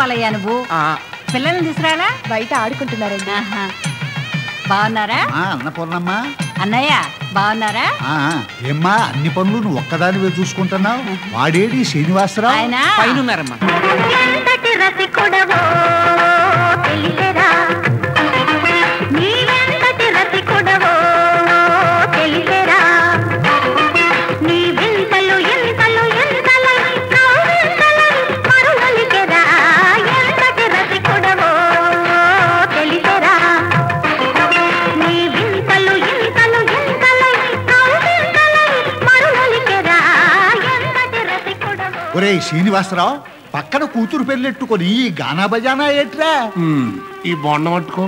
మాలయ్య నువ్వు పిల్లల్ని తీసుకురాలా బయట ఆడుకుంటున్నారండి ఆహా. బాగున్నారా ఆ, అన్నపూర్ణమ్మ అన్నయ్య బాగున్నారా ఆ, ఏమ్మా అన్ని పనులు నువ్వు ఒక్కదానివే చూసుకుంటున్నావు వాడేడి శ్రీనివాసరావు ఆయన పైన ఉన్నారమ్మా ఎంతటి రసికుడవో తెలిసెరా నీవెంతటి రసికుడవో తెలిసెరా నీ వింతలు ఎంతలు ఎంతలు నవ్వింతలు మరువలికెరా ఎంతటి రసికుడవో తెలిసెరా నీ వింతలు ఎంతలు ఎంతలు నవ్వింతలు మరువలికెరా ఎంతటి రసికుడవో ఒరేయ్ శ్రీనివాసరావు పక్కన కూతురు పెళ్ళెట్టుకొని ఈ గానా బజానా ఏట్రా ఈ బొండ పట్టుకో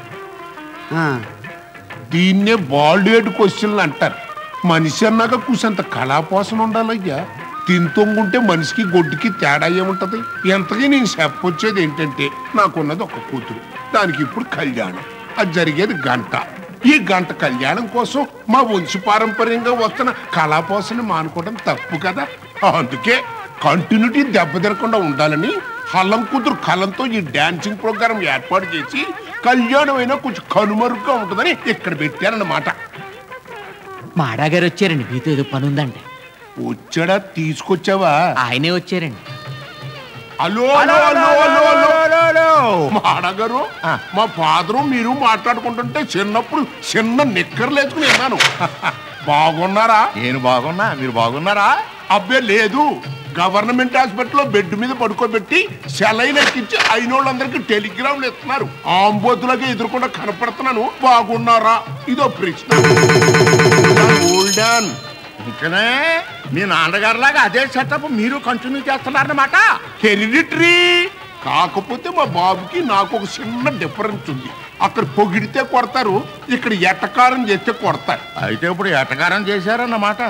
దీన్నే బాల్డేడ్ క్వశ్చన్లు అంటారు మనిషి అన్నాక కూసంత కళాపోసన ఉండాలయ్యా తింతొంగుంటే మనిషికి గొడ్డుకి తేడా ఏముంటది ఎంతకీ నేను చెప్పొచ్చేది ఏంటంటే నాకున్నది ఒక కూతురు దానికి ఇప్పుడు కళ్యాణం అది జరిగేది గంట ఈ గంట కళ్యాణం కోసం మా వంశ పారంపర్యంగా వస్తున్న కళాపోసని మానుకోవడం తప్పు కదా అందుకే కంటిన్యూటీ దెబ్బతినకుండా ఉండాలని హల్లం కూతురు కలంతో ఈ డాన్సింగ్ ప్రోగ్రాం ఏర్పాటు చేసి కళ్యాణం అయినా కొంచెం కనుమరుగ్గా ఉంటుందని ఇక్కడ పెట్టారన్నమాట మాడా గారు వచ్చారండి మీతో ఏదో పని ఉందండి వచ్చాడా తీసుకొచ్చావా ఆయనే వచ్చారండి hello hello hello hello hello మాడగారు మా ఫాదరు మీరు మాట్లాడుకుంటుంటే చిన్నప్పుడు చిన్న నిక్కర్లు వేసుకుని విన్నాను బాగున్నారా నేను బాగున్నా మీరు బాగున్నారా అబ్బే లేదు గవర్నమెంట్ హాస్పిటల్లో బెడ్ మీద పడుకోబెట్టి సెలైన్ ఎక్కించి అయినోళ్ళందరికీ టెలిగ్రామ్లు ఇస్తున్నారు ఆంబోతులకి ఎదురుకుండా కనపడుతున్నాను బాగున్నారా ఇదో ప్రశ్న గోల్డెన్ ఇంకనే మీ నాన్నగారిలాగా అదే సెటప్ మీరు కంటిన్యూ చేస్తున్నారన్నమాట హెరిడిటరీ కాకపోతే మా బాబుకి నాకు ఒక చిన్న డిఫరెన్స్ ఉంది అక్కడ పొగిడితే కొడతారు ఇక్కడ ఎట్టకారం చేస్తే కొడతారు అయితే ఇప్పుడు ఎటకారం చేశారన్నమాట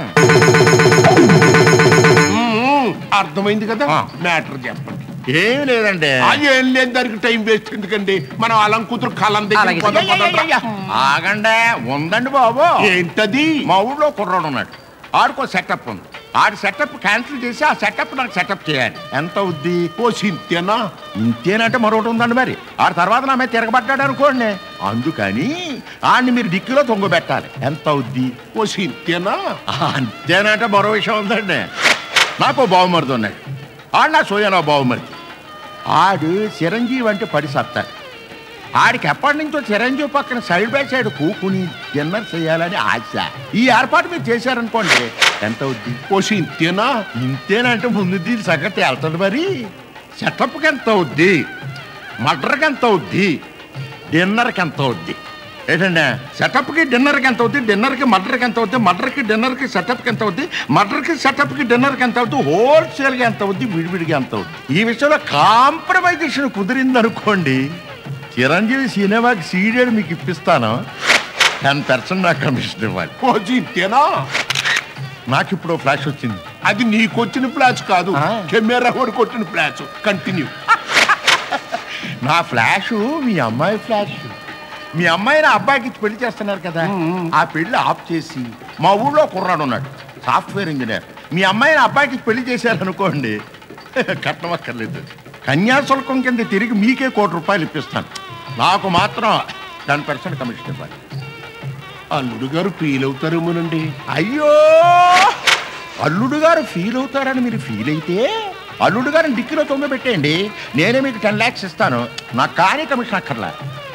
మ్మ్, అర్థమైంది కదా ఆ. మ్యాటర్ చెప్పండి ఏం లేదండి ఆ, ఏం లేదు దానికి టైం వేస్ట్ ఎందుకండి మనం అలం కూతురు కలం దగ్గర అలాగే. పద, పద, రా. ఆగండి ఉందండి బాబు ఏంటది మా ఊళ్ళో కుర్రాడు ఉన్నాడు ఆడికో సెటప్ ఉంది ఆడి సెటప్ క్యాన్సిల్ చేసి ఆ సెటప్ నాకు సెటప్ చేయాలి ఎంత అవుద్ది ఓ సింతేనా ఇంతేనంటే మరొకటి ఉందండి మరి ఆడి తర్వాత నా మీద తిరగబడ్డాడు అనుకోండి అందుకని ఆడిని మీరు డిక్కీలో తొంగబెట్టాలి ఎంత అవుద్ది ఓ సింతేనా అంతేనంటే మరో విషయం ఉందండి నాకు బావమరిది ఉన్నాడు ఆడు నా సోయనా బావమరిది ఆడు చిరంజీవి అంటే పడి సత్తాడు ఆడికి ఎప్పటి నుంచో చిరంజీవి పక్కన సైడ్ బై సైడ్ కూకుని డిన్నర్ చేయాలని ఆశ ఈ ఏర్పాటు మీరు చేశారనుకోండి ఎంత అవుద్ది ఓ సింతేనా ఇంతేనంటే ముందు దీని సంగతి వెళ్తుంది మరి సెటప్కి ఎంత అవుద్ది మటర్కి ఎంత అవుద్ది డిన్నర్కి ఎంత అవుద్ది ఏంటండి సెటప్కి డిన్నర్కి ఎంత అవుద్ది డిన్నర్కి మటర్కి ఎంత అవుద్ది మటర్కి డిన్నర్కి సెటప్కి ఎంత అవుద్ది మటర్కి సెటప్కి డిన్నర్కి ఎంత అవుద్ది హోల్సేల్గా ఎంత అవుద్ది విడివిడిగా ఎంత అవుద్ది ఈ విషయంలో కాంప్రమైజేషన్ కుదిరింది అనుకోండి చిరంజీవి సినిమాకి సీరియల్ మీకు ఇప్పిస్తాను టెన్ పర్సెంట్ నాకు కమిషన్ ఇవ్వాలి ఓ సింతేనా నాకు ఇప్పుడు ఫ్లాష్ వచ్చింది అది నీకొచ్చిన ప్లాచ్ కాదు ఆ. కెమెరా వాడు కొట్టిన ప్లాచ్ కంటిన్యూ నా ఫ్లాష్ మీ అమ్మాయి ఫ్లాష్ మీ అమ్మాయిని ఆ అబ్బాయికి ఇచ్చి పెళ్లి చేస్తున్నారు కదా ఆ పెళ్లి ఆఫ్ చేసి మా ఊళ్ళో కుర్రాడు ఉన్నాడు సాఫ్ట్వేర్ ఇంజనీర్ మీ అమ్మాయిని ఆ అబ్బాయికి ఇచ్చి పెళ్లి చేశారనుకోండి కట్నం అక్కర్లేదు కన్యాశుల్కం కింద తిరిగి మీకే కోటి రూపాయలు ఇప్పిస్తాను నాకు మాత్రం టెన్ పర్సెంట్ కమిషన్ ఇవ్వాలి అల్లుడు గారు ఫీల్ అవుతారేమోనండి అయ్యో అల్లుడు గారు ఫీల్ అవుతారని మీరు ఫీల్ అయితే అల్లుడు గారిని డిక్కీలో తొమ్మిది పెట్టేయండి నేనే మీకు టెన్ ల్యాక్స్ ఇస్తాను నాకు కానీ కమిషన్ అక్కర్లా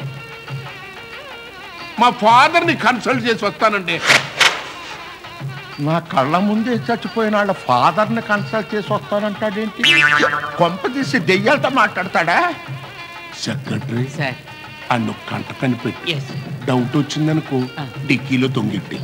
మా ఫాదర్ ని కన్సల్ట్ చేసి వస్తానండి నా కళ్ళ ముందే చచ్చిపోయిన వాళ్ళ ఫాదర్ని కన్సల్ట్ చేసి వస్తానంటాడేంటి కొంప తీసి దెయ్యాలతో మాట్లాడతాడా సెక్రటరీ సార్ అన్ను కంట కనిపెట్టి ఎస్ డౌట్ వచ్చిందనుకో డిక్కీలో తొంగిట్టి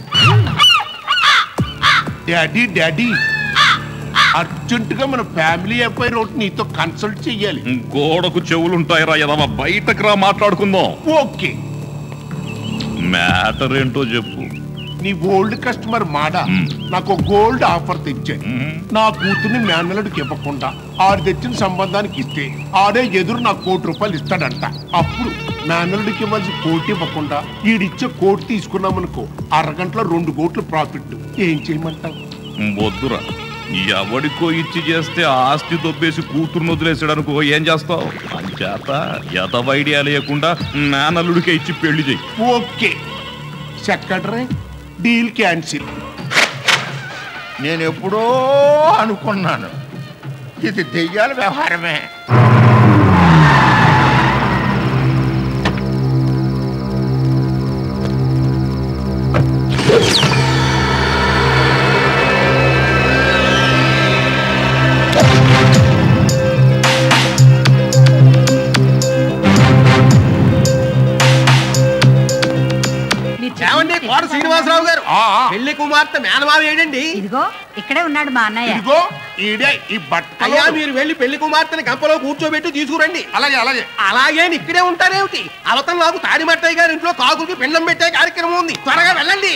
డాడీ డాడీ అర్జెంట్ గా మన ఫ్యామిలీ ఎఫ్ఐఆర్ ఒకటి నీతో కన్సల్ట్ చెయ్యాలి గోడకు చెవులుంటాయిరా ఎదవ బయటకు రా మాట్లాడుకుందాం ఓకే మ్యాటర్ ఏంటో చెప్పు నీ ఓల్డ్ కస్టమర్ మాడ మ్మ్. నాకు గోల్డ్ ఆఫర్ తెచ్చాడు మ్మ్. నా కూతుర్ని మేనలుడికి ఇవ్వకుండా ఆడు తెచ్చిన సంబంధానికి ఇస్తే ఆడే ఎదురు నాకు కోటి రూపాయలు ఇస్తాడంట అప్పుడు మేనలుడికి ఇవ్వాల్సి కోటి ఇవ్వకుండా ఈడిచ్చే కోటి తీసుకున్నామనుకో అరగంటలో రెండు కోట్లు ప్రాఫిట్ ఏం చేయమంటావు వద్దురా ఎవడికో ఇచ్చి చేస్తే ఆస్తి దొబ్బేసి కూతురును వదిలేసాడనుకో ఏం చేస్తావు అంచేత ఎదవ ఐడియా లేకుండా నానల్లుడికే ఇచ్చి పెళ్లి చెయ్యి ఓకే సెక్రటరీ డీల్ క్యాన్సిల్ నేను ఎప్పుడో అనుకున్నాను ఇది దెయ్యాల వ్యవహారమే మీరు ఏమండి చెప్పింది కోట శ్రీనివాసరావు గారు ఆ, ఆ. పెళ్లి కుమార్తె మేనమావ ఏంటండి ఇదిగో ఇక్కడే ఉన్నాడు మా అన్నయ్య ఇదిగో ఈడే ఈ బట్టలు అయ్యా మీరు వెళ్ళి పెళ్లి కుమార్తెని గంపలో కూర్చోబెట్టి తీసుకురండి అలాగే అలాగే అలాగే ఇక్కడే ఉంటారేమిటి అవతల నాకు తాడిమట్టయ్య గారి ఇంట్లో కాకులకి పిండం పెట్టే కార్యక్రమం ఉంది త్వరగా వెళ్ళండి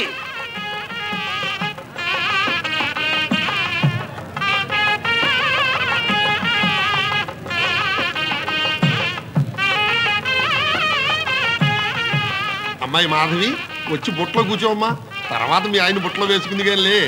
అమ్మాయి మాధవి వచ్చి బుట్టలో కూర్చోమ్మా తర్వాత మీ ఆయన బుట్టలో వేసుకుంది కానీ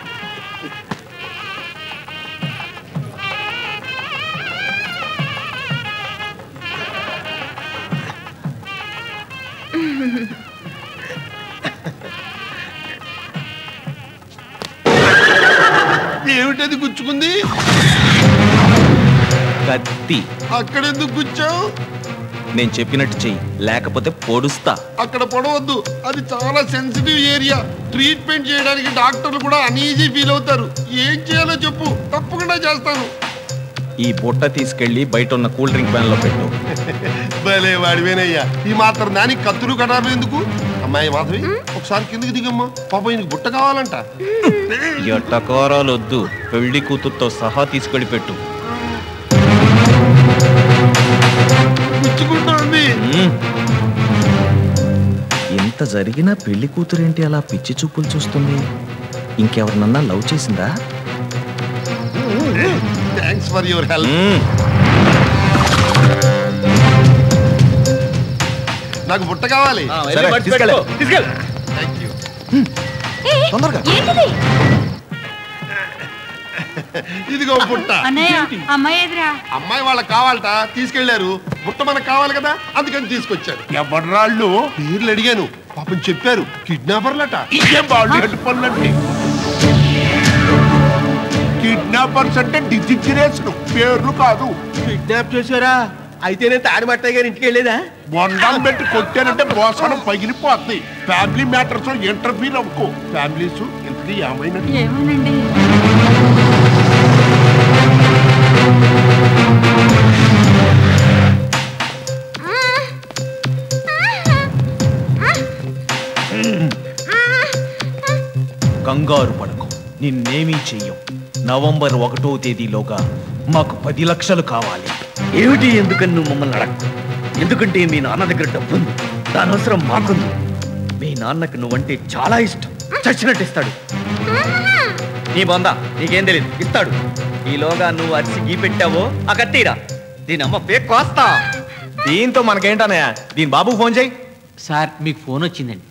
ఏమిటది గుచ్చుకుంది కత్తి అక్కడెందుకు గుచ్చావు నేను చెప్పినట్టు చెయ్యి లేకపోతే పొడుస్తా అక్కడ పడవద్దు అది చాలా సెన్సిటివ్ ఏరియా ట్రీట్మెంట్ చేయడానికి డాక్టర్లు కూడా అనీజీ ఫీల్ అవుతారు ఏం చేయాలో చెప్పు తప్పకుండా చేస్తాను ఈ బుట్ట తీసుకెళ్లి బయట ఉన్న కూల్ డ్రింక్ వ్యాన్ లో పెట్టు భలే వాడివేనయ్యా ఈ మాత్రం దానికి కత్తులు కటారు ఎందుకు అమ్మాయి మాధవి ఒకసారి కిందకి దిగమ్మా పాప ఈయనకి బుట్ట కావాలంట ఎట్టకోరాలు వద్దు పెళ్లి కూతురుతో సహా తీసుకెళ్లి పెట్టు గుచ్చుకుంటుంది మ్మ్. ఇంత జరిగినా పెళ్లి కూతురేంటి అలా పిచ్చి చూపులు చూస్తుంది ఇంకెవరినన్నా లవ్ చేసిందా thanks for your help hmm. నాకు బుట్ట కావాలి సరే, తీసుకెళ్ళు. థ్యాంక్ యూ తొందరగా ఏంటిది ఇదిగో బుట్ట అన్నయ్య అమ్మాయి ఎదురా అమ్మాయి వాళ్ళకి కావాలట తీసుకెళ్లారు బుట్ట మనకు కావాలి కదా అందుకని తీసుకొచ్చారు ఎవడ్రాళ్ళు పేర్లు అడిగాను పాపం చెప్పారు కిడ్నాపర్లట ఇదేం బాగుంది పనులండి కిడ్నాపర్స్ అంటే డిజిగ్రేషన్ పేర్లు కాదు కిడ్నాప్ చేశారా అయితే నేను తాడిమట్టయ్య గారి ఇంటికి వెళ్ళేదా బొండాలు పెట్టి కొట్టానంటే మోసడం పగిలిపోతుంది ఫ్యామిలీ మ్యాటర్స్ ఇంటర్ఫీర్ అవ్వకు ఫ్యామిలీస్ ఇంతకీ ఏమైనట్టు ఏమోనండి కంగారు పడకు నిన్నేమీ చెయ్యం నవంబర్ ఒకటో తేదీలోగా మాకు పది లక్షలు కావాలి ఏమిటి ఎందుకని నువ్వు మమ్మల్ని అడగకు ఎందుకంటే మీ నాన్న దగ్గర డబ్బు ఉంది దాని అవసరం మాకుంది మీ నాన్నకు నువ్వంటే చాలా ఇష్టం చచ్చినట్టు ఇస్తాడు నీ బొంద నీకేం తెలియదు ఇస్తాడు ఈలోగా నువ్వు అరిసి గీ పెట్టావో ఆ కత్తిరా దీని అమ్మ పేక్ కోస్తా దీంతో మనకేంటనయ్య దీని బాబు ఫోన్ చేయి సార్ మీకు ఫోన్ వచ్చిందండి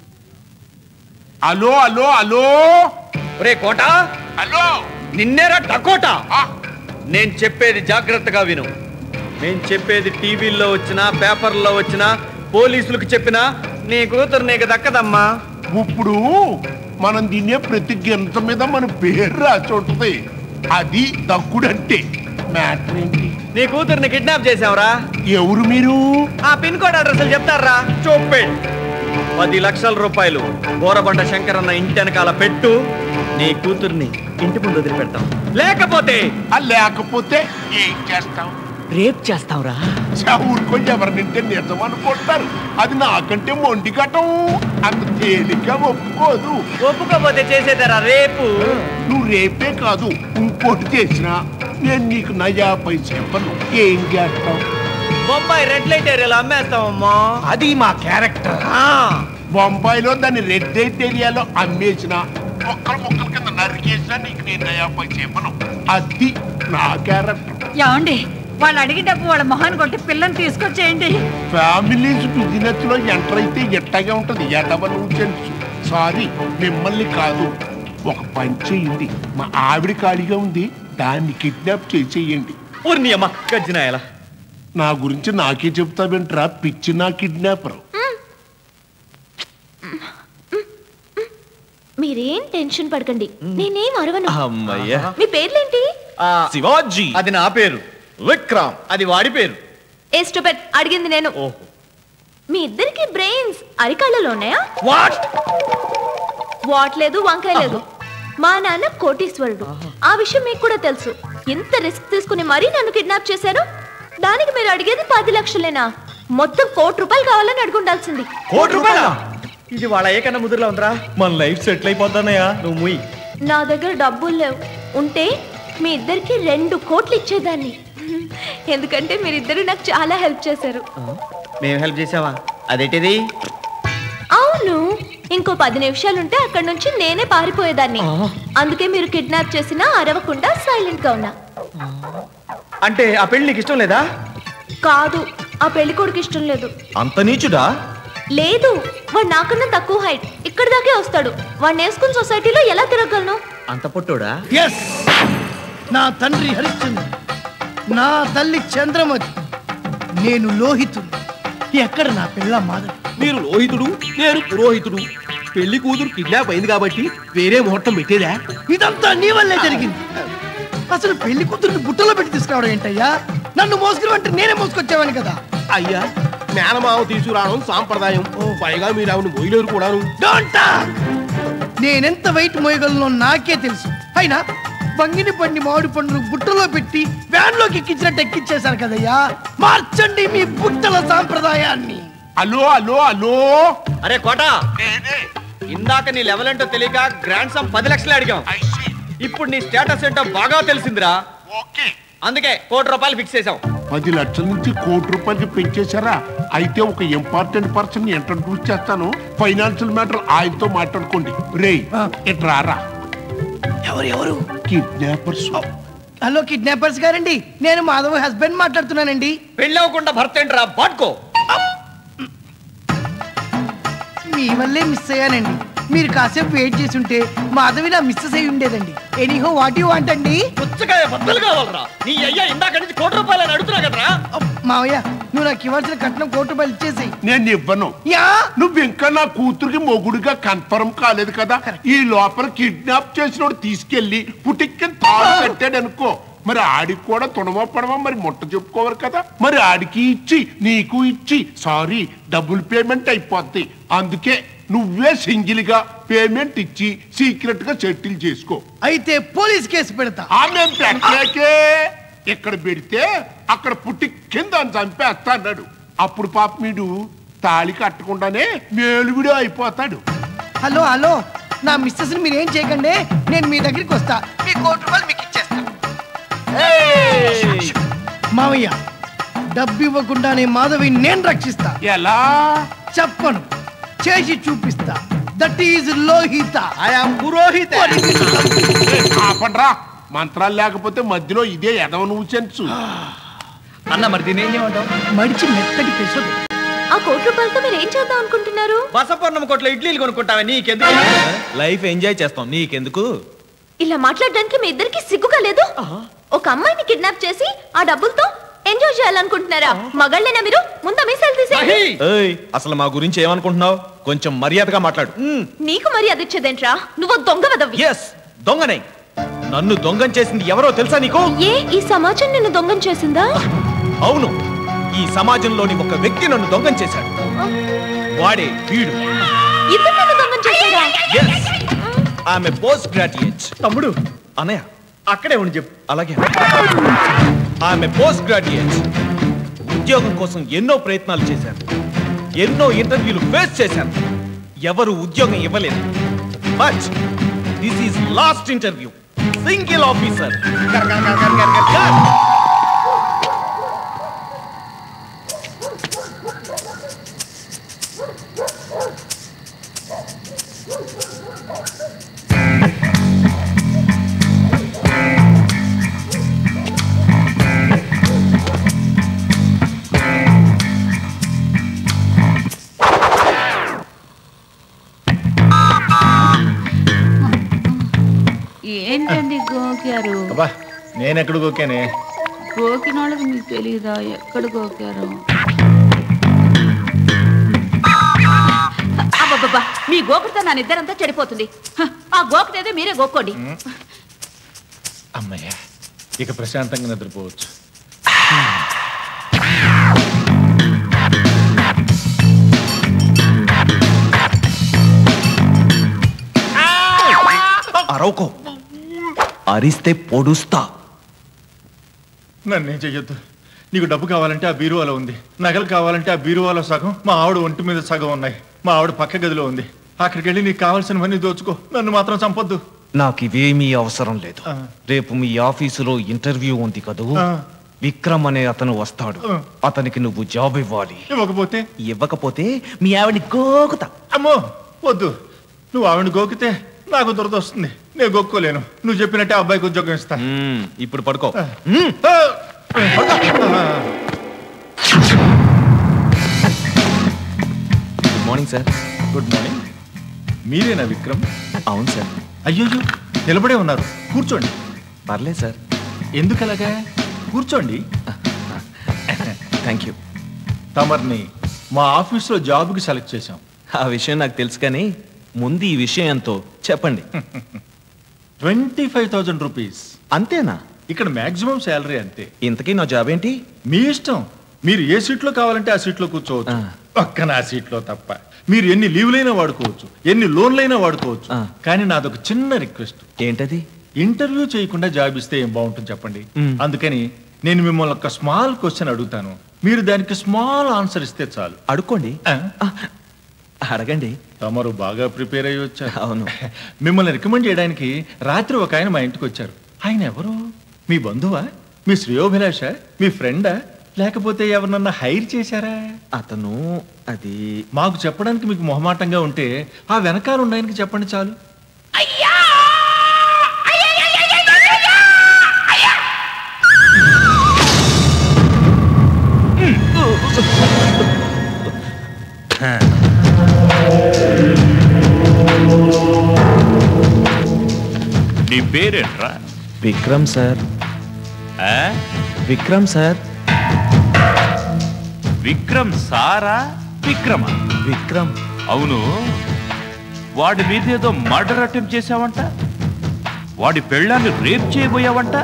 అలో అలో అలో ఒరే కోట హలో నిన్నేరా డకోటా నేను చెప్పేది జాగ్రత్తగా విను నేను చెప్పేది టీవీల్లో వచ్చినా పేపర్లో వచ్చినా పోలీసులకు చెప్పినా నీ కూతురు నీకు దక్కదమ్మా ఇప్పుడు మనం తినే ప్రతి గింజ మీద మన పేరు రాసి ఉంటది అది దక్కుడంటే మ్యాటర్ ఏంటి నీ కూతుర్ని కిడ్నాప్ చేసావురా ఎవరు మీరు ఆ పిన్ కోడ్ అడ్రస్లు చెప్తారా చూపే పది లక్షల రూపాయలు బోరబండ శంకరన్న ఇంటి వెనకాల పెట్టు నీ కూతుర్ని ఇంటి ముందు వదిలిపెడతాం లేకపోతే ఆ లేకపోతే ఏం చేస్తాం రేప్ చేస్తావురా ఊరుకో ఎవరినింటే నిజం అనుకుంటారు అది నాకంటే మొండి ఘటం అంత తేలిగ్గా ఒప్పుకోదు ఒప్పుకోపోతే చేసేదారా రేపు నువ్వు రేపే కాదు ఇంకోటి చేసినా నేను నీకు నయా పై చెప్పను ఏం చేస్తావు బొంబాయి రెడ్ లైట్ ఏరియాలో అమ్మేస్తామమ్మా అది మా క్యారెక్టర్ ఆ, బొంబాయిలో దాన్ని రెడ్ లైట్ ఏరియాలో అమ్మేసిన ఒక్కరు ముక్కల కింద నరికేసినా నీకు నేను నయా పై చెప్పను అది నా క్యారెక్టర్ ఏమండి వాళ్ళు అడిగి డబ్బు వాళ్ళ మొహాన్ని కొట్టి పిల్లని తీసుకొచ్చేయండి ఫ్యామిలీస్ బిజినెస్ లో ఎంటర్ అయితే ఎట్టగా ఉంటది ఎటవ న్యూసెన్స్ సారీ మిమ్మల్ని కాదు ఒక పని చేయండి మా ఆవిడ ఖాళీగా ఉంది దాన్ని కిడ్నాప్ చేసేయండి ఊరి నీ అమ్మ గజ్జినాయలా నా గురించి నాకే చెప్తావేంట్రా పిచ్చి నా కిడ్నాపర్ మీరేం టెన్షన్ పడకండి నేనేం అరవను అమ్మయ్యా మీ పేర్లేంటి శివాజీ అది నా పేరు విక్రమ్ అది వాడి పేరు ఏ స్టూపెట్ అడిగింది నేను ఓహో మీ ఇద్దరికి బ్రెయిన్స్ అరికాళ్ళలో ఉన్నాయా వాట్ వాట్ లేదు వంకాయ లేదు మా నాన్న కోటీశ్వరుడు ఆ విషయం మీకు కూడా తెలుసు ఎంత రిస్క్ తీసుకుని మరీ నన్ను కిడ్నాప్ చేశారు దానికి మీరు అడిగేది పది లక్షలేనా మొత్తం కోటి రూపాయలు కావాలని అడుగుండాల్సింది కోటి రూపాయల ఇది వాళ్ళ ఏకన్నా ముదురులో ఉందిరా మన లైఫ్ సెటిల్ అయిపోతానయ్యా నువ్వు ముయ్ నా దగ్గర డబ్బులు లేవు ఉంటే మీ ఇద్దరికి రెండు కోట్లు ఇచ్చేదాన్ని ఎందుకంటే మీరిద్దరు నాకు చాలా హెల్ప్ చేశారు మేము హెల్ప్ చేసావా అదేంటిది అవును ఇంకో పది నిమిషాలుంటే అక్కడి నుంచి నేనే పారిపోయేదాన్ని అందుకే మీరు కిడ్నాప్ చేసినా అరవకుండా సైలెంట్ గా ఉన్నా అంటే ఆ పెళ్లి నీకు ఇష్టం లేదా కాదు ఆ పెళ్లి కొడుకు ఇష్టం లేదు అంత నీచుడా లేదు వాడు నాకన్నా తక్కువ హైట్ ఇక్కడ దాకే వస్తాడు వాడిని వేసుకుని సొసైటీలో ఎలా తిరగలను అంత పొట్టోడా ఎస్ నా తండ్రి హరిశ్చంద్ర నా తల్లి చంద్రమతి నేను లోహితుడు ఎక్కడ నా పిల్ల మాధవి మీరు లోహితుడు నేను పురోహితుడు పెళ్లి కూతురు కిడ్నాప్ అయింది కాబట్టి వేరే ముహూర్తం పెట్టేదా ఇదంతా నీ వల్లే జరిగింది అసలు పెళ్లి కూతురుని బుట్టలో పెట్టి తీసుకురావడం ఏంటయ్యా నన్ను మోసుకుని అంటే నేనే మోసుకొచ్చావని కదా అయ్యా మేనమావ తీసుకురావడం సాంప్రదాయం పైగా మీరు ఆవిడ మొయ్యలేరు కూడాను Don't talk! నేనెంత వెయిట్ మోయగలను నాకే తెలుసు అయినా బంగిని పండి మామిడి పండును బుట్టలో పెట్టి వ్యాన్ లోకి ఎక్కించినట్టు ఎక్కించేశారు కదయ్యా మార్చండి మీ బుట్టల సాంప్రదాయాన్ని అలో అలో అలో అరే కోట ఇందాక నీ లెవెల్ ఏంటో తెలియక గ్రాండ్ సమ్ పది లక్షలు అడిగాం ఇప్పుడు నీ స్టేటస్ ఏంటో బాగా తెలిసిందిరా అందుకే కోటి రూపాయలు ఫిక్స్ చేసాం పది లక్షల నుంచి కోటి రూపాయలకి పెంచేశారా అయితే ఒక ఇంపార్టెంట్ పర్సన్ ఇంట్రడ్యూస్ చేస్తాను ఫైనాన్షియల్ మ్యాటర్ ఆయనతో మాట్లాడుకోండి రేయ్ ఇట్రారా ఎవరు ఎవరు కిడ్నాపర్స్ హలో కిడ్నాపర్స్ గారండి నేను మాధవ్ హస్బెండ్ మాట్లాడుతున్నానండి పెళ్ళి అవ్వకుండా భర్త ఏంట్రా బాట్కో మీ వల్లే మిస్ అయ్యానండి మీరు కాసేపు వెయిట్ చేసి ఉంటే మాధవి నా మిస్సెస్ అయి ఉండేదండి ఎనీహో వాట్ యు వాంట్ అండి పుచ్చకాయ బద్దలు కావాలరా నీ అయ్యా ఇందాక నుంచి కోటి రూపాయలు అని అడుగుతున్నా కదరా అప్, మావయ్య నువ్వు నాకు ఇవ్వాల్సిన కట్నం కోటి రూపాయలు ఇచ్చేసి నేను ఇవ్వను యా నువ్వు ఇంకా నా కూతురికి మొగుడుగా కన్ఫర్మ్ కాలేదు కదా ఈ లోపల కిడ్నాప్ చేసినోడు తీసుకెళ్లి పుటిక్కని తాడు కట్టాడు అనుకో మరి ఆడికి కూడా తుణమా పడమా మరి ముట్ట చెప్పుకోవాలి కదా మరి ఆడికి ఇచ్చి నీకు ఇచ్చి సారీ డబుల్ పేమెంట్ అయిపోద్ది అందుకే నువ్వే సింగిల్ గా పేమెంట్ ఇచ్చి సీక్రెట్ గా సెటిల్ చేసుకో అయితే పోలీస్ కేసు పెడతా ఆమె పెట్టలేకే ఇక్కడ పెడితే అక్కడ పుట్టి కింద అని చంపేస్తా అన్నాడు అప్పుడు పాప మీడు తాళి కట్టకుండానే మేలువిడి అయిపోతాడు హలో హలో నా మిస్సెస్ ని మీరు ఏం చేయకండి నేను మీ దగ్గరికి వస్తా మీ కోటి రూపాయలు మీకు ఇచ్చేస్తా మావయ్య డబ్బు ఇవ్వకుండానే మాధవి నేను రక్షిస్తా ఎలా చెప్పను చేసి చూపిస్తా దట్ ఈజ్ లోహిత ఆయా పురోహిత ఆపండ్రా మంత్రాలు లేకపోతే మధ్యలో ఇదే ఎదవ నువ్వు చెంచు అన్న మరి దీని ఏం చేయమంటావు మడిచి మెత్తటి పెసలు ఆ కోటి రూపాయలతో మీరు ఏం చేద్దాం అనుకుంటున్నారు బసపూర్ణం కోట్లో ఇడ్లీలు కొనుక్కుంటావా నీకెందుకు లైఫ్ ఎంజాయ్ చేస్తాం నీకెందుకు ఇలా మాట్లాడడానికి మీ ఇద్దరికి సిగ్గుగా లేదు ఒక అమ్మాయిని కిడ్నాప్ చేసి ఆ డబ్బులతో ఎంజాయ్ చేయాలనుకుంటున్నారా మగాళ్ళేనా మీరు ముందు మీసాలు తీసేయండి మహి! ఏయ్ అసలు మా గురించి ఏమనుకుంటున్నావు కొంచెం మర్యాదగా మాట్లాడు నీకు మరి అది ఇచ్చేదేంట్రా నువ్వు దొంగ వదవి ఎస్ దొంగనే నన్ను దొంగం చేసింది ఎవరో తెలుసా నీకు ఏ ఈ సమాజం నిన్ను దొంగం చేసిందా అవును ఈ సమాజంలోని ఒక వ్యక్తి నన్ను దొంగం చేశాడు వాడే వీడు ఇద్దరు నన్ను దొంగం చేశారా ఎస్ ఆమె పోస్ట్ గ్రాడ్యుయేట్ తమ్ముడు అనయ్య అక్కడే ఉండి చెప్పు అలాగే ఆమె పోస్ట్ గ్రాడ్యుయేట్ ఉద్యోగం కోసం ఎన్నో ప్రయత్నాలు చేశారు ఎన్నో ఇంటర్వ్యూలు ఫేస్ చేశారు ఎవరు ఉద్యోగం ఇవ్వలేదు but this is last interview single officer ఏంటండి గోకారు అబ్బా నేను ఎక్కడ గోకానే గోకిన వాళ్ళకి మీకు తెలియదా ఎక్కడ గోకారు అబ్బబ్బబ్బా మీ గోకుడితో నా నిద్రంతా చెడిపోతుంది హ, ఆ గోకుతేదో మీరే గోక్కోండి అమ్మయ్య ఇక ప్రశాంతంగా నిద్రపోవచ్చు అరవకో అరిస్తే పొడుస్తా నన్నేం చెయ్యొద్దు నీకు డబ్బు కావాలంటే ఆ బీరువాలో ఉంది నగలు కావాలంటే ఆ బీరువాలో సగం మా ఆవిడ ఒంటి మీద సగం ఉన్నాయి మా ఆవిడ పక్క గదిలో ఉంది అక్కడికి వెళ్ళి నీకు కావాల్సినవన్నీ దోచుకో నన్ను మాత్రం చంపొద్దు నాకు ఇవేమీ అవసరం లేదు రేపు మీ ఆఫీసులో ఇంటర్వ్యూ ఉంది కదూ ఆ. విక్రమ్ అనే అతను వస్తాడు ఆ. అతనికి నువ్వు జాబ్ ఇవ్వాలి ఇవ్వకపోతే ఇవ్వకపోతే మీ ఆవిడని గోకుతా అమ్మో వద్దు నువ్వు ఆవిడ గోకితే నాకు దురద వస్తుంది నేను గోక్కోలేను నువ్వు చెప్పినట్టే ఆ అబ్బాయికి ఉద్యోగం ఇస్తా ఇప్పుడు పడుకో good morning sir good morning మీరేనా విక్రమ్ అవును సార్ అయ్యో నిలబడే ఉన్నారు కూర్చోండి పర్లేదు సార్ ఎందుకు అలాగా కూర్చోండి థ్యాంక్ యూ తమర్ని మా ఆఫీస్లో జాబ్కి సెలెక్ట్ చేశాం ఆ విషయం నాకు తెలుసు కానీ ముందు ఈ విషయం ఎంతో చెప్పండి ట్వంటీ ఫైవ్ థౌజండ్ రూపీస్ అంతేనా ఇక్కడ మాక్సిమం శాలరీ అంతే ఇంతకీ నా జాబ్ ఏంటి మీ ఇష్టం మీరు ఏ సీట్లో కావాలంటే ఆ సీట్లో కూర్చోవచ్చు పక్కన ఆ సీట్లో తప్ప మీరు ఎన్ని లీవ్లైనా వాడుకోవచ్చు ఎన్ని లోన్లైనా వాడుకోవచ్చు కానీ నాదొక చిన్న రిక్వెస్ట్ ఏంటది ఇంటర్వ్యూ చేయకుండా జాబ్ ఇస్తే ఏం బాగుంటుంది చెప్పండి అందుకని నేను మిమ్మల్ని ఒక స్మాల్ క్వశ్చన్ అడుగుతాను మీరు దానికి స్మాల్ ఆన్సర్ ఇస్తే చాలు అడుక్కోండి అడగండి తమరు బాగా ప్రిపేర్ అయ్యి వచ్చారు అవును మిమ్మల్ని రికమెండ్ చేయడానికి రాత్రి ఒక ఆయన మా ఇంటికి వచ్చారు ఆయన ఎవరు మీ బంధువా మీ శ్రేయోభిలాష మీ ఫ్రెండా లేకపోతే ఎవరినన్నా హైర్ చేశారా అతను అది మాకు చెప్పడానికి మీకు మొహమాటంగా ఉంటే ఆ వెనకాల ఉన్న ఆయనకి చెప్పండి చాలు నీ పేరేంట్రా విక్రమ్ సార్ ఆ? విక్రమ్ సార్ విక్రమ్ సారా విక్రమ విక్రమ్ అవును వాడి మీద ఏదో మర్డర్ అటెంప్ట్ చేశావంట వాడి పెళ్ళాన్ని రేప్ చేయబోయావంట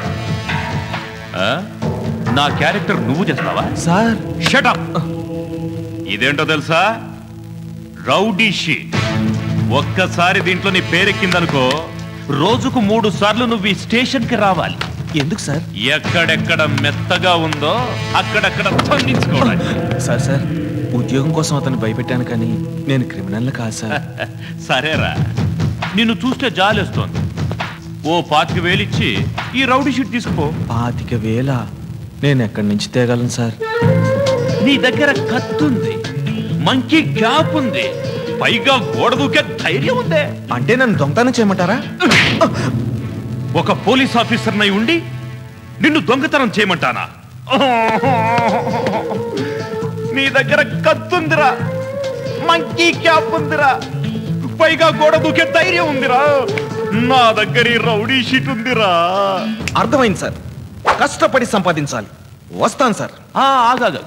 ఆ? నా క్యారెక్టర్ నువ్వు చేస్తావా సార్ షటప్ ఇదేంటో తెలుసా రౌడీ షీట్ ఒక్కసారి దీంట్లో నీ పేరెక్కిందనుకో రోజుకు మూడు సార్లు నువ్వు ఈ స్టేషన్కి రావాలి ఎందుకు సార్ ఎక్కడెక్కడ మెత్తగా ఉందో అక్కడక్కడ తొలగించుకోవాలి సార్ సార్ ఉద్యోగం కోసం అతను భయపెట్టాను కానీ నేను క్రిమినల్ కాదు సార్ సరేరా నిన్ను చూస్తే జాలేస్తోంది ఓ పాతిక వేలిచ్చి ఈ రౌడీ షీట్ తీసుకుపో పాతిక వేల నేను ఎక్కడి నుంచి తేగలను సార్ నీ దగ్గర కత్తుంది మంకీ క్యాప్ ఉంది పైగా గోడ దూకే ధైర్యం ఉందే అంటే నన్ను దొంగతనం చేయమంటారా ఒక పోలీస్ ఆఫీసర్ నై ఉండి నిన్ను దొంగతనం చేయమంటానా నీ దగ్గర కత్తుందిరా మంకీ క్యాప్ ఉందిరా పైగా గోడ దూకే ధైర్యం ఉందిరా నా దగ్గర ఈ రౌడీ షీట్ ఉందిరా అర్థమైంది సార్ కష్టపడి సంపాదించాలి వస్తాను సార్ ఆగాదు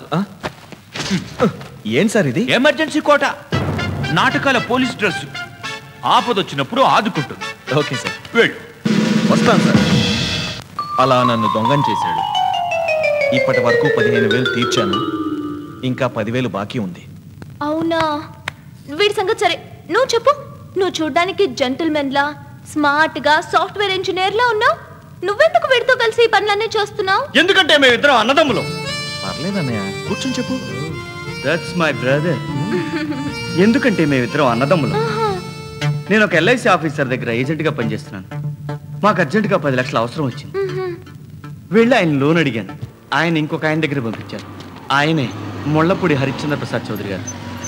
ఏంటి సార్ ఇది ఎమర్జెన్సీ కోట నాటకాల పోలీస్ డ్రెస్ ఆపదొచ్చినప్పుడు ఆదుకుంటుంది ఓకే సార్ వెళ్ళు వస్తాను సార్ అలా నన్ను దొంగం చేశాడు ఇప్పటి వరకు పదిహేను వేలు తీర్చాను ఇంకా పదివేలు బాకీ ఉంది అవునా వీడి సంగతి సరే నువ్వు చెప్పు నువ్వు చూడ్డానికి జెంటిల్మెన్ లా స్మార్ట్ గా సాఫ్ట్వేర్ ఇంజనీర్ లా ఉన్నావు నువ్వెందుకు వీడితో కలిసి ఈ పనులన్నీ చేస్తున్నావు ఎందుకంటే మేమిద్దరం అన్నదమ్ములు పర్లేదన్నయ్య కూర్చొని చెప్పు దట్స్ మై బ్రదర్ ఎందుకంటే మేమిద్దరం అన్నదమ్ములు నేను ఒక ఎల్ఐసి ఆఫీసర్ దగ్గర ఏజెంట్గా పనిచేస్తున్నాను మాకు అర్జెంటుగా పది లక్షల అవసరం వచ్చింది వెళ్ళి ఆయన లోన్ అడిగాను ఆయన ఇంకొక ఆయన దగ్గర పంపించారు ఆయనే ముళ్ళపూడి హరిశ్చంద్ర ప్రసాద్ చౌదరి గారు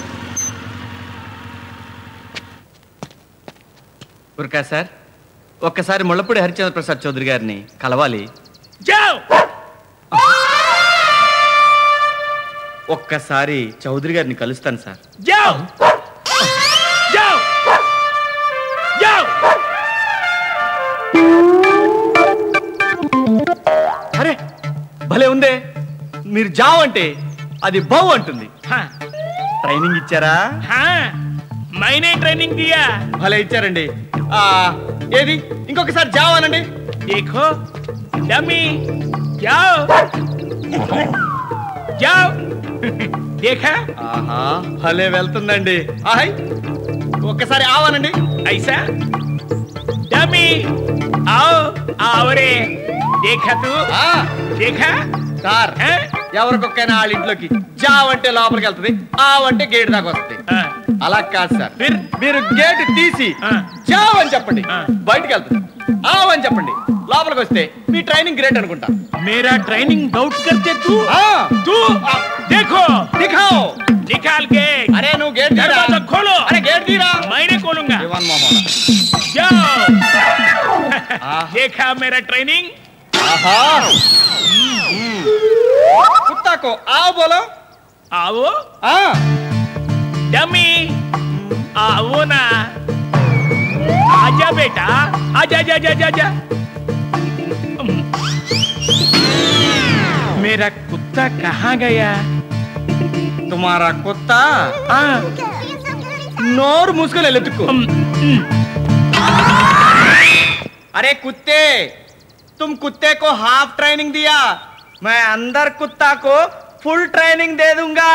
ఉరకా సార్ ఒక్కసారి ముళ్ళపూడి హరిశ్చంద్ర ప్రసాద్ చౌదరి గారిని కలవాలి ఒక్కసారి చౌదరి గారిని కలుస్తాను సార్ మీరు జావ్ అంటే అది బౌ అంటుంది ట్రైనింగ్ ఇచ్చారా మైనే ట్రైనింగ్ దియా భలే ఇచ్చారండి ఆ, ఏది ఇంకొకసారి జావ్ అనండి देखो डमी जाओ जाओ देखा ఆహా భలే వెళ్తుందండి ఆహై ఒక్కసారి ఆవనండి ऐसा डमी आओ आओ रे देखा तू देखा సార్ ఎవరికొక్కైనా వాళ్ళ ఇంట్లోకి జావ్ అంటే లోపలికి వెళ్తుంది ఆవ్ అంటే గేట్ దాకా వస్తుంది అలా కాదు సార్ మీరు గేట్ తీసి జావ్ అని చెప్పండి బయటికి వెళ్తుంది ఆవ్ అని చెప్పండి లోపలికి వస్తే మీ ట్రైనింగ్ గ్రేట్ అనుకుంటా मेरा ट्रेनिंग डाउट करते तू तू देखो दिखाओ निकाल के अरे नु गेट दीरा। दरवाजा खोलो अरे गेट दीरा। मैंने खोलूंगा इवान मोहम्मद जाओ देखा मेरा ट्रेनिंग आहा कुत्ता को आओ बोलो आओ हाँ डमी आओ ना आजा बेटा आजा जा जा जा जा मेरा कुत्ता कहाँ गया तुम्हारा कुत्ता नोर मुस्कुल लुत्को अरे कुत्ते तुम कुत्ते को हाफ ट्रेनिंग दिया मैं अंदर कुत्ता को फुल ट्रेनिंग दे दूंगा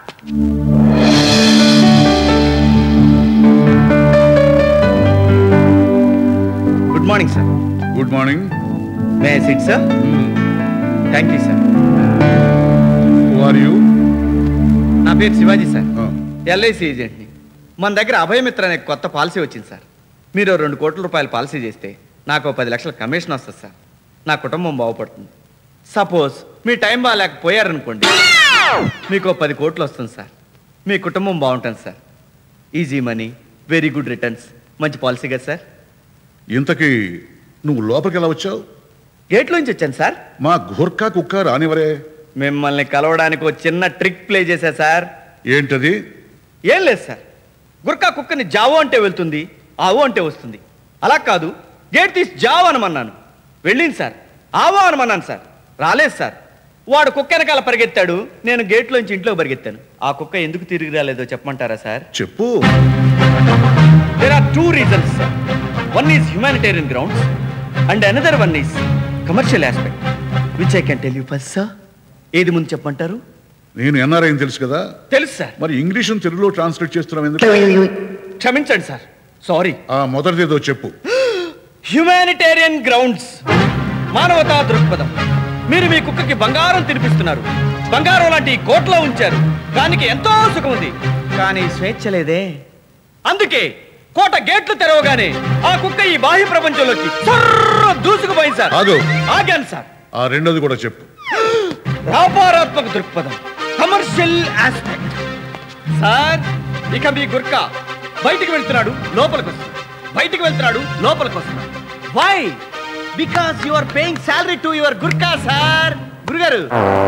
good morning sir good morning may sit sir thank you sir are you నా పేరు శివాజీ సార్ ఎల్ఐసి ఏజెంట్ని మన దగ్గర అభయమిత్ర అనే కొత్త పాలసీ వచ్చింది సార్ మీరు రెండు కోట్ల రూపాయల పాలసీ చేస్తే నాకు ఓ పది లక్షల కమిషన్ వస్తుంది సార్ నా కుటుంబం బాగుపడుతుంది సపోజ్ మీ టైం బాగాలేకపోయారనుకోండి మీకు ఓ పది కోట్లు వస్తుంది సార్ మీ కుటుంబం బాగుంటుంది sir easy money very good returns మంచి పాలసీ కదా సార్ ఇంతకీ నువ్వు లోపలికి ఎలా వచ్చావు గేట్లోంచి వచ్చాను సార్ మా గుర్కా కుక్క రానివరే మిమ్మల్ని కలవడానికి ఒక చిన్న ట్రిక్ ప్లే చేశా సార్ ఏంటది ఏం లేదు సార్ గుర్కా కుక్కని జావో అంటే వెళ్తుంది ఆవో అంటే వస్తుంది అలా కాదు గేట్ తీసి జావో అనమన్నాను వెళ్ళింది సార్ ఆవో అనమన్నాను సార్ రాలేదు సార్ వాడు కుక్క వెనకాల పరిగెత్తాడు నేను గేట్లోంచి ఇంట్లో పరిగెత్తాను ఆ కుక్క ఎందుకు తిరిగి రాలేదో చెప్పమంటారా సార్ చెప్పు there are two reasons sir one is humanitarian grounds and another one is commercial aspect which I can tell you first sir ఏది ముందు చెప్పమంటారు నేను ఎన్ఆర్ఐ తెలుసు కదా తెలుసు సార్ మరి ఇంగ్లీష్ తెలుగులో ట్రాన్స్లేట్ చేస్తున్నాం ఎందుకు క్షమించండి సార్ సారీ ఆ మొదటిదేదో చెప్పు హ్యుమానిటేరియన్ గ్రౌండ్స్ మానవతా దృక్పథం మీరు మీ కుక్కకి బంగారం తినిపిస్తున్నారు బంగారం లాంటి ఈ కోట్లో ఉంచారు దానికి ఎంతో సుఖం ఉంది కానీ స్వేచ్ఛ లేదే అందుకే కోట గేట్లు తెరవగానే ఆ కుక్క ఈ బాహ్య ప్రపంచంలోకి సర్ర దూసుకుపోయింది సార్ ఆగు. ఆగాను సార్ ఆ రెండోది కూడా చెప్పు వ్యాపారాత్మక దృక్పథం కమర్షియల్ ఆస్పెక్ట్ సార్ ఇక మీ గుర్క బయటికి వెళ్తున్నాడు లోపలికి వస్తున్నాడు బయటికి వెళ్తున్నాడు లోపలికి వస్తున్నాడు why because you are paying salary to your gurkha sir గురుగారు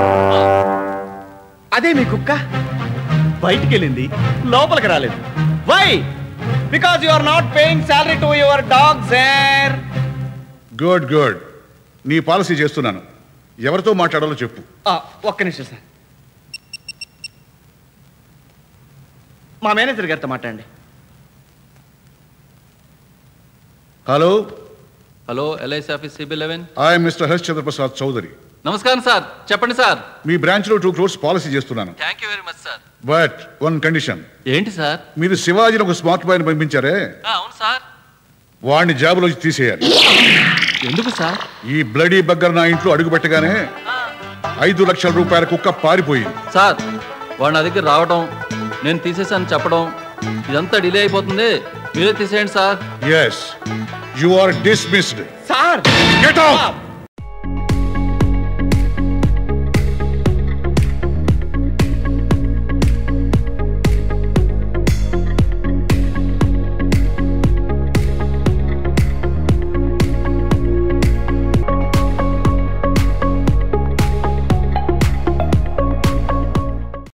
అదే మీ కుక్క బయటికి వెళ్ళింది లోపలికి రాలేదు why because you are not paying salary to your dog sir good good నీ పాలసీ చేస్తున్నాను ఎవరితో మాట్లాడాలో చెప్పు ఒక్క నిమిషం సార్ మా మేనేజర్ గారితో మాట్లాడండి hello hello LIC office CB eleven I mister Harsh Chandraprasad Chowdary నమస్కారం సార్ చెప్పండి సార్ మీ బ్రాంచ్ లో టూ క్రోర్స్ పాలసీ చేస్తున్నాను thank you very much sir but one condition ఏంటి సార్ మీరు శివాజీని ఒక స్మార్ట్ బాయ్ని పంపించారే అవును సార్ వాడిని జాబులోంచి తీసేయాలి ఎందుకు సార్ ఈ బ్లడీ బగ్గర్ నా ఇంట్లో అడుగు పెట్టగానే ఐదు లక్షల రూపాయల కుక్క పారిపోయింది సార్ వాడు నా దగ్గర రావడం నేను తీసేసాను చెప్పడం ఇదంతా డిలే అయిపోతుంది మీరే తీసేయండి sir yes you are dismissed sir get out